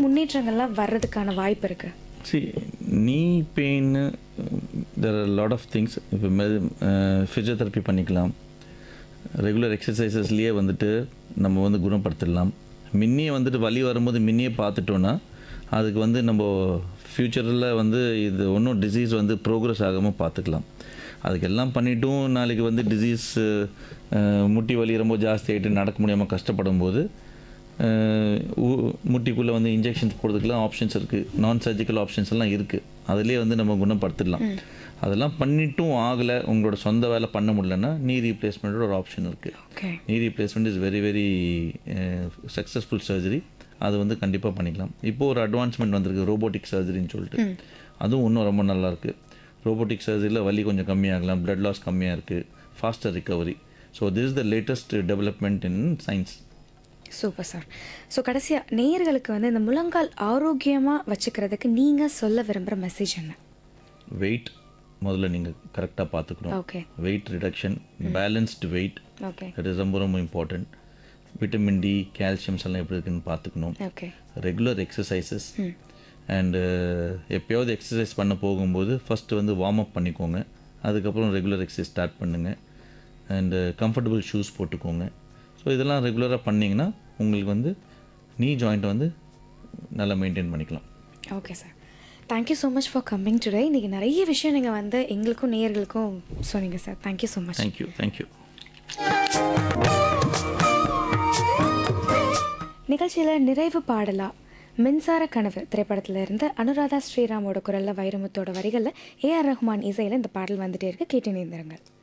முன்னேற்றங்கள்லாம் வர்றதுக்கான வாய்ப்பு இருக்கு see knee pain there are lot of things இப்போ ஃபிசியோதெரப்பி பண்ணிக்கலாம் ரெகுலர் எக்ஸசைசஸ்லேயே வந்துட்டு நம்ம வந்து குணப்படுத்திடலாம் மின்னியே வந்துட்டு வலி வரும்போது மின்னியே பார்த்துட்டோன்னா அதுக்கு வந்து நம்ம ஃப்யூச்சரில் வந்து இது ஒன்றும் டிசீஸ் வந்து ப்ரோக்ரஸ் ஆகாமல் பார்த்துக்கலாம் அதுக்கெல்லாம் பண்ணிட்டும் நாளைக்கு வந்து டிசீஸ் முட்டி வலி ரொம்ப ஜாஸ்தி ஆகிட்டு நடக்க முடியாமல் கஷ்டப்படும் போது அஹ் ஊ- முட்டிக்குள்ளே வந்து இன்ஜெக்ஷன்ஸ் போடுறதுக்குலாம் ஆப்ஷன்ஸ் இருக்குது நான் சர்ஜிக்கல் ஆப்ஷன்ஸ் எல்லாம் இருக்குது அதிலே வந்து நம்ம குணப்படுத்திடலாம் அதெல்லாம் பண்ணிட்டும் ஆகலை உங்களோட சொந்த வேலை பண்ண முடியலன்னா நீ ரீப்ளேஸ்மெண்ட்டோட ஒரு ஆப்ஷன் இருக்குது okay knee replacement is very very successful surgery அது வந்து கண்டிப்பாக பண்ணிக்கலாம் இப்போது ஒரு அட்வான்ஸ்மெண்ட் வந்திருக்கு ரோபோட்டிக் சர்ஜரின்னு சொல்லிட்டு அதுவும் இன்னும் ரொம்ப நல்லா இருக்கு ரோபோட்டிக் சர்ஜரியில் வலி கொஞ்சம் கம்மியாகலாம் blood லாஸ் கம்மியாக இருக்குது faster recovery so this is the latest development in science super sir so கடைசியாக நேயர்களுக்கு வந்து இந்த முழங்கால் ஆரோக்கியமாக வச்சுக்கிறதுக்கு நீங்கள் சொல்ல விரும்புகிற மெசேஜ் என்ன வெயிட் முதல்ல நீங்கள் கரெக்டாக பார்த்துக்கணும் okay weight reduction balanced weight okay that is ரொம்ப ரொம்ப இம்பார்ட்டன்ட் விட்டமின் டி கால்சியம்ஸ் எல்லாம் எப்படி இருக்குன்னு பார்த்துக்கணும் ஓகே ரெகுலர் எக்ஸசைசஸ் அண்டு எப்பயாவது எக்ஸசைஸ் பண்ண போகும்போது ஃபஸ்ட்டு வந்து வார்ம் அப் பண்ணிக்கோங்க அதுக்கப்புறம் ரெகுலர் எக்ஸசைஸ் ஸ்டார்ட் பண்ணுங்கள் அண்டு கம்ஃபர்டபுள் ஷூஸ் போட்டுக்கோங்க ஸோ இதெல்லாம் ரெகுலராக பண்ணிங்கன்னா உங்களுக்கு வந்து நீ ஜாயிண்ட் வந்து நல்லா மெயின்டைன் பண்ணிக்கலாம் okay sir thank you so much for coming today இன்றைக்கி நிறைய விஷயம் நீங்கள் வந்து எங்களுக்கும் நேயர்களுக்கும் சொன்னீங்க sir thank you so much thank you thank you நிகழ்ச்சியில் நிறைவு பாடலா மின்சார கனவு திரைப்படத்தில் இருந்து அனுராதா ஸ்ரீராமோட குரலில் வைரமுத்தோட வரிகளில் ஏஆர் ரஹ்மான் இசையில் இந்த பாடல் வந்துட்டே இருக்கு கேட்டு நேர்ந்துருங்கள்